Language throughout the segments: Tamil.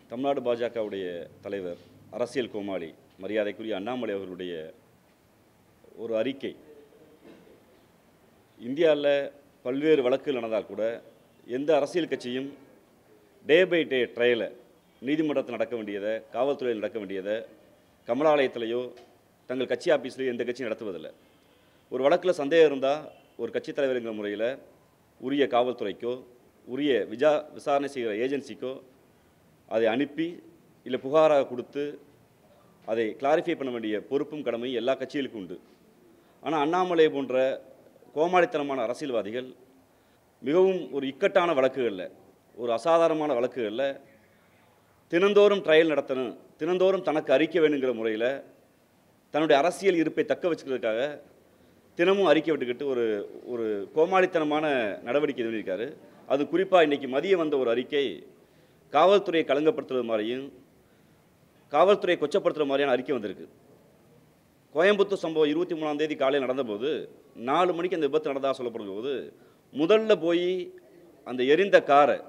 தமிழ்நாடு பாஜகவுடைய தலைவர் அரசியல் கோமாளி மரியாதைக்குரிய அண்ணாமலை அவர்களுடைய ஒரு அறிக்கை இந்தியாவில் பல்வேறு வழக்குகள் நடந்தால் கூட எந்த அரசியல் கட்சியும் டே பை டே ட்ரையலை நீதிமன்றத்தில் நடக்க வேண்டியதை காவல்துறையில் நடக்க வேண்டியதை கமலாலயத்திலேயோ தங்கள் கட்சி ஆஃபீஸ்லையோ எந்த கட்சியும் நடத்துவதில்லை ஒரு வழக்கில் சந்தேகம் இருந்தால் ஒரு கட்சித் தலைவருங்கிற முறையில் உரிய காவல்துறைக்கோ உரிய விஜா விசாரணை செய்கிற ஏஜென்சிக்கோ அதை அனுப்பி இல்லை புகாராக கொடுத்து அதை கிளாரிஃபை பண்ண வேண்டிய பொறுப்பும் கடமையும் எல்லா கட்சிகளுக்கும் உண்டு ஆனால் அண்ணாமலை போன்ற கோமாளித்தனமான அரசியல்வாதிகள் மிகவும் ஒரு இக்கட்டான வழக்குகளில் ஒரு அசாதாரணமான வழக்குகளில் தினந்தோறும் ட்ரையல் நடத்தணும் தினந்தோறும் தனக்கு அறிக்கை வேணுங்கிற முறையில் தன்னுடைய அரசியல் இருப்பை தக்க வச்சுக்கிறதுக்காக தினமும் அறிக்கை விட்டுக்கிட்டு ஒரு ஒரு கோமாளித்தனமான நடவடிக்கை இது பண்ணியிருக்காரு அது குறிப்பாக இன்றைக்கி மதியம் வந்த ஒரு அறிக்கை காவல்துறையை களங்கப்படுத்துறது மாதிரியும் காவல்துறையை கொச்சப்படுத்துகிற மாதிரியான அறிக்கை வந்திருக்கு கோயம்புத்தூர் சம்பவம் இருபத்தி மூணாம் தேதி காலையில் நடந்தபோது நாலு மணிக்கு அந்த விபத்து நடந்ததாக சொல்லப்படும் போது முதல்ல போய் அந்த எரிந்த காரை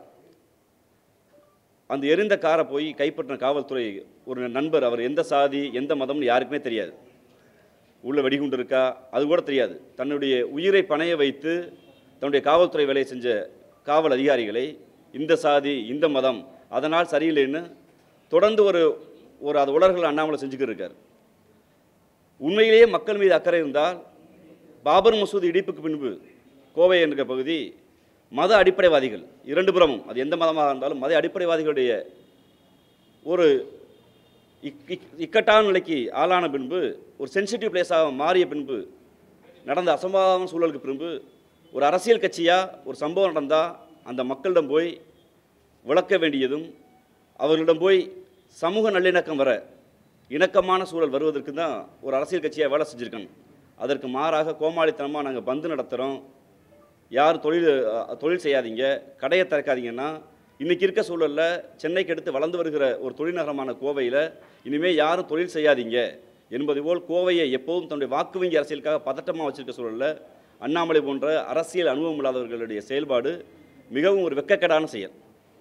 அந்த எரிந்த காரை போய் கைப்பற்றின காவல்துறை ஒரு நண்பர் அவர் எந்த சாதி எந்த மதம்னு யாருக்குமே தெரியாது உள்ள வெடிகுண்டு இருக்கா அது கூட தெரியாது தன்னுடைய உயிரை பணைய வைத்து தன்னுடைய காவல்துறை வேலையை செஞ்ச காவல் அதிகாரிகளை இந்த சாதி இந்த மதம் அதனால் சரியில்லைன்னு தொடர்ந்து ஒரு ஒரு அது உலர்கள் அண்ணாமலை செஞ்சுக்கிட்டு இருக்கார் உண்மையிலேயே மக்கள் மீது அக்கறை இருந்தால் பாபர் மசூதி இடிப்புக்கு பின்பு கோவை என்கிற பகுதி மத அடிப்படைவாதிகள் இரண்டு புறமும் அது எந்த மதமாக இருந்தாலும் மத அடிப்படைவாதிகளுடைய ஒரு இக் இக்- இக்கட்டான நிலைக்கு ஆளான பின்பு ஒரு சென்சிட்டிவ் பிளேஸாக மாறிய பின்பு நடந்த அசம்பாவித சூழலுக்கு பின்பு ஒரு அரசியல் கட்சியாக ஒரு சம்பவம் நடந்தால் அந்த மக்களிடம் போய் விளக்க வேண்டியதும் அவர்களிடம் போய் சமூக நல்லிணக்கம் வர இணக்கமான சூழல் வருவதற்கு தான் ஒரு அரசியல் கட்சியாக வேலை செஞ்சுருக்கணும் அதற்கு மாறாக கோமாளித்தனமாக நாங்கள் பந்து நடத்துகிறோம் யார் தொழில் அஹ், தொழில் செய்யாதீங்க கடையை திறக்காதீங்கன்னா இன்றைக்கி இருக்க சூழலில் சென்னைக்கு அடுத்து வளர்ந்து வருகிற ஒரு தொழில்நகரமான கோவையில் இனிமேல் யாரும் தொழில் செய்யாதீங்க என்பது போல் கோவையை எப்போதும் தன்னுடைய வாக்கு வங்கி அரசியலுக்காக பதட்டமாக வச்சிருக்க சூழலில் அண்ணாமலை போன்ற அரசியல் அனுபவம் இல்லாதவர்களுடைய செயல்பாடு மிகவும் ஒரு வெட்கக்கேடான செயல்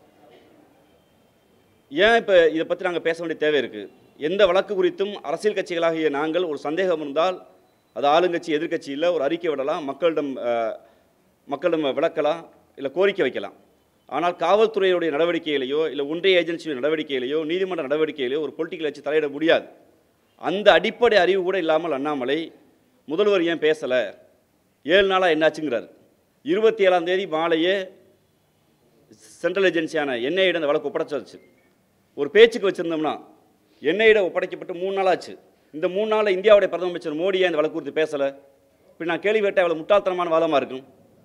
ஏன் இப்போ இதை பற்றி நாங்கள் பேச வேண்டிய தேவை இருக்குது எந்த வழக்கு குறித்தும் அரசியல் கட்சிகளாகிய நாங்கள் ஒரு சந்தேகம் இருந்தால் அது ஆளுங்கட்சி எதிர்க்கட்சி இல்லை ஒரு அறிக்கை விடலாம் மக்களிடம் அஹ், மக்களிடம் விளக்கலாம் இல்லை கோரிக்கை வைக்கலாம் ஆனால் காவல்துறையுடைய நடவடிக்கையிலையோ இல்லை ஒன்றிய ஏஜென்சியுடைய நடவடிக்கையிலையோ நீதிமன்ற நடவடிக்கையிலையோ ஒரு பொலிட்டிக்கல் கட்சி தலையிட முடியாது அந்த அடிப்படை அறிவு கூட இல்லாமல் அண்ணாமலை முதல்வர் ஏன் பேசலை ஏழு நாளாக என்னாச்சுங்கிறார் இருபத்தி ஏழாம் தேதி மாலையே சென்ட்ரல் ஏஜென்சியான என்ஐஏட அந்த வழக்கு ஒப்படைச்சாச்சு ஒரு பேச்சுக்கு வச்சுருந்தோம்னா என்ஐஏட ஒப்படைக்கப்பட்டு மூணு நாள் ஆச்சு இந்த மூணு நாளில் இந்தியாவுடைய பிரதம அமைச்சர் மோடி ஏன் இந்த வழக்கு குறித்து பேசலை இப்படி நான் கேள்வி கேட்டால் அவ்வளோ முட்டாள்தனமான வாதமாக இருக்கும்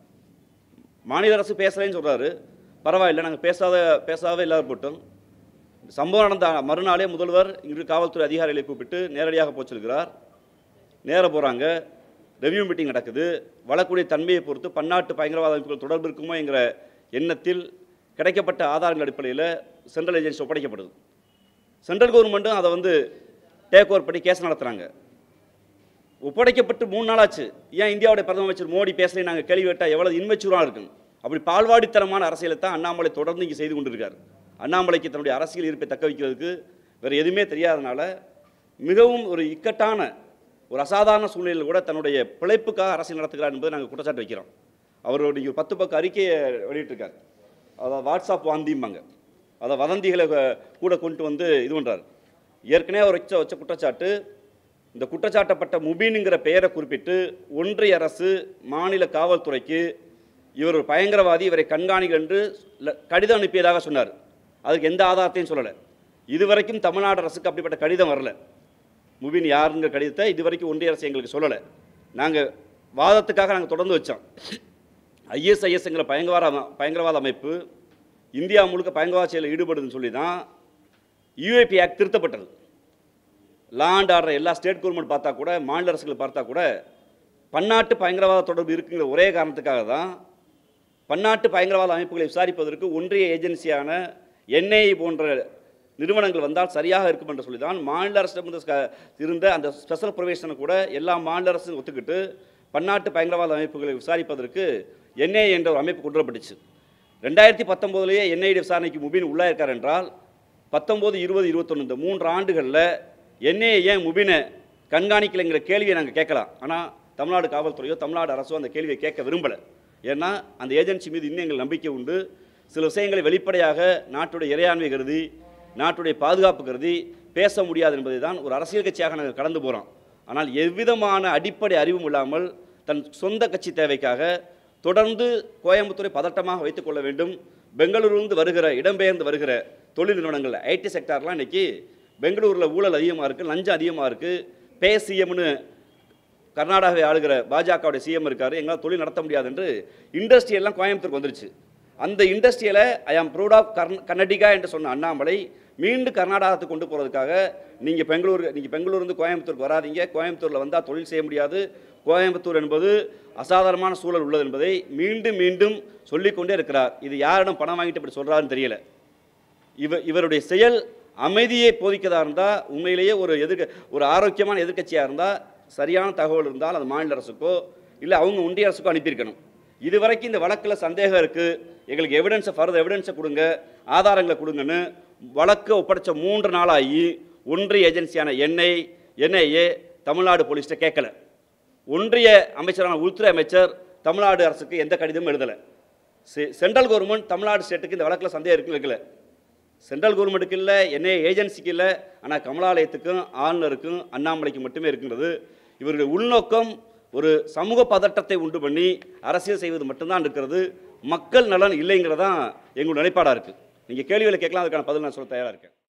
மாநில அரசு பேசலைன்னு சொல்கிறாரு பரவாயில்லை நாங்கள் பேசாத பேசாத இல்லாத போட்டோம் சம்பவம் நடந்த மறுநாளே முதல்வர் இங்கு காவல்துறை அதிகாரிகளை கூப்பிட்டு நேரடியாக போச்சிருக்கிறார் நேர போகிறாங்க ரெவ்யூ மீட்டிங் நடக்குது வழக்குடைய தன்மையை பொறுத்து பன்னாட்டு பயங்கரவாத அமைப்புகள் தொடர்பு இருக்குமோ என்கிற எண்ணத்தில் கிடைக்கப்பட்ட ஆதாரங்கள் அடிப்படையில் சென்ட்ரல் ஏஜென்சி ஒப்படைக்கப்படுது சென்ட்ரல் கவர்மெண்ட்டும் அதை வந்து டேக் ஓவர் பண்ணி கேஸ் நடத்துகிறாங்க ஒப்படைக்கப்பட்டு மூணு நாள் ஆச்சு ஏன் இந்தியாவுடைய பிரதம அமைச்சர் மோடி பேசலை நாங்கள் கேள்வி கேட்டால் எவ்வளோ இன்மெச்சூராக இருக்கும் அப்படி பால்வாடித்தனமான அரசியலை தான் அண்ணாமலை தொடர்ந்து இங்கே செய்து கொண்டிருக்கார் அண்ணாமலைக்கு தன்னுடைய அரசியல் இருப்பை தக்க வைக்கிறதுக்கு வேறு எதுவுமே தெரியாதனால மிகவும் ஒரு இக்கட்டான ஒரு அசாதாரண சூழ்நிலையில் கூட தன்னுடைய பிழைப்புக்காக அரசியல் நடத்துகிறார் என்பதை நாங்கள் குற்றச்சாட்டு வைக்கிறோம் அவருடைய ஒரு பத்து பக்க அறிக்கையை வெளியிட்டிருக்கார் அதாவது வாட்ஸ்அப் வாந்திம்பாங்க அதை வதந்திகளை அஹ், கூட கொண்டு வந்து இது பண்ணுறாரு ஏற்கனவே அவர் வச்ச வச்ச குற்றச்சாட்டு இந்த குற்றச்சாட்டப்பட்ட முபீனுங்கிற பெயரை குறிப்பிட்டு ஒன்றிய அரசு மாநில காவல்துறைக்கு இவர் ஒரு பயங்கரவாதி இவரை கண்காணிகள் என்று ல- கடிதம் அனுப்பியதாக சொன்னார் அதுக்கு எந்த ஆதாரத்தையும் சொல்லலை இதுவரைக்கும் தமிழ்நாடு அரசுக்கு அப்படிப்பட்ட கடிதம் வரல முபீன் யாருங்கிற கடிதத்தை இதுவரைக்கும் ஒன்றிய அரசு எங்களுக்கு சொல்லலை நாங்கள் வாதத்துக்காக நாங்கள் தொடர்ந்து வச்சோம் ஐஎஸ்ஐஎஸ்ங்கிற பயங்கரவாத அம- பயங்கரவாத அமைப்பு இந்தியா முழுக்க பயங்கரவாத செயலில் ஈடுபடுதுன்னு சொல்லி தான் யூஏபி ஆக்ட் திருத்தப்பட்டது லாண்ட் ஆர்டர் எல்லா ஸ்டேட் கவர்மெண்ட் பார்த்தா கூட மாநில அரசுகள் பார்த்தா கூட பன்னாட்டு பயங்கரவாத தொடர்பு இருக்குங்கிற ஒரே காரணத்துக்காக தான் பன்னாட்டு பயங்கரவாத அமைப்புகளை விசாரிப்பதற்கு ஒன்றிய ஏஜென்சியான என்ஐ போன்ற நிறுவனங்கள் வந்தால் சரியாக இருக்கும் என்று சொல்லி தான் மாநில அரசிடமிருந்து ஸ்க- இருந்த அந்த ஸ்பெஷல் ப்ரொவிஷனை கூட எல்லா மாநில அரசும் ஒத்துக்கிட்டு பன்னாட்டு பயங்கரவாத அமைப்புகளை விசாரிப்பதற்கு என்ஐ என்ற ஒரு அமைப்பு கொண்டு வரப்பட்டுச்சு ரெண்டாயிரத்தி பத்தொம்போதுலேயே என்ஐடி விசாரணைக்கு முபீன் உள்ளாயிருக்கார் என்றால் பத்தொம்போது இருபது இருபத்தொன்று இந்த மூன்று ஆண்டுகளில் என்னைய ஏன் முபினை கண்காணிக்கலைங்கிற கேள்வியை நாங்கள் கேட்கலாம் ஆனால் தமிழ்நாடு காவல்துறையோ தமிழ்நாடு அரசோ அந்த கேள்வியை கேட்க விரும்பலை ஏன்னா அந்த ஏஜென்சி மீது இன்னும் எங்களுக்கு நம்பிக்கை உண்டு சில விஷயங்களை வெளிப்படையாக நாட்டுடைய இறையாண்மை கருதி நாட்டுடைய பாதுகாப்பு கருதி பேச முடியாது என்பதை தான் ஒரு அரசியல் கட்சியாக நாங்கள் கடந்து போகிறோம் ஆனால் எவ்விதமான அடிப்படை அறிவும் இல்லாமல் தன் சொந்த கட்சி தேவைக்காக தொடர்ந்து கோயம்புத்தூரை பதட்டமாக வைத்துக்கொள்ள வேண்டும் பெங்களூரிலிருந்து வருகிற இடம்பெயர்ந்து வருகிற தொழில் நிறுவனங்கள் ஐடி செக்டார்லாம் இன்னைக்கு பெங்களூரில் ஊழல் அதிகமாக இருக்குது லஞ்சம் அதிகமாக இருக்குது பே சிஎம்னு கர்நாடகாவை ஆளுகிற பாஜகவுடைய சிஎம் இருக்காரு எங்களால் தொழில் நடத்த முடியாது என்று இண்டஸ்ட்ரி எல்லாம் கோயம்புத்தூருக்கு வந்துருச்சு அந்த இண்டஸ்ட்ரியில் ஐ ஆம் ப்ரூட் ஆஃப் கர்ந் கர்நாடிகா என்று சொன்ன அண்ணாமலை மீண்டும் கர்நாடகத்துக்கு கொண்டு போகிறதுக்காக நீங்கள் பெங்களூர் நீங்கள் பெங்களூர்லேருந்து கோயம்புத்தூருக்கு வராதீங்க கோயம்புத்தூரில் வந்தால் தொழில் செய்ய முடியாது கோயம்புத்தூர் என்பது அசாதாரணமான சூழல் உள்ளது என்பதை மீண்டும் மீண்டும் சொல்லிக்கொண்டே இருக்கிறார் இது யாரிடம் பணம் வாங்கிட்டு இப்படி சொல்கிறாருன்னு தெரியல இவ இவருடைய செயல் அமைதியை போதிக்கதா இருந்தால் உண்மையிலேயே ஒரு எதிர்க்க ஒரு ஆரோக்கியமான எதிர்க்கட்சியாக இருந்தால் சரியான தகவல் இருந்தால் அது மாநில அரசுக்கோ இல்லை அவங்க ஒன்றிய அரசுக்கோ அனுப்பியிருக்கணும் இதுவரைக்கும் இந்த வழக்கில் சந்தேகம் இருக்குது எங்களுக்கு எவிடன்ஸை ஃபர்தர் எவிடன்ஸை கொடுங்க ஆதாரங்களை கொடுங்கன்னு வழக்கு ஒப்படைச்ச மூன்று நாளாகி ஒன்றிய ஏஜென்சியான என்ஐ என்ஐஏ தமிழ்நாடு போலீஸ்கிட்ட கேட்கல ஒன்றிய அமைச்சரான உள்துறை அமைச்சர் தமிழ்நாடு அரசுக்கு எந்த கடிதமும் எழுதலை சென்ட்ரல் கவர்மெண்ட் தமிழ்நாடு ஸ்டேட்டுக்கு இந்த வழக்கில் சந்தேகம் இருக்கு வைக்கல சென்ட்ரல் கவர்மெண்ட்டுக்கு இல்லை என்ன ஏஜென்சிக்கு இல்லை ஆனால் கமலாலயத்துக்கும் ஆளுநருக்கும் அண்ணாமலைக்கு மட்டுமே இருக்கின்றது இவருடைய உள்நோக்கம் ஒரு சமூக பதட்டத்தை உண்டு பண்ணி அரசியல் செய்வது மட்டும்தான் இருக்கிறது மக்கள் நலன் இல்லைங்கிறதான் எங்களுடைய நிலைப்பாடாக இருக்குது நீங்கள் கேள்விகளை கேட்கலாம் அதுக்கான பதில் நான் சொல்ல தயாராக இருக்கேன்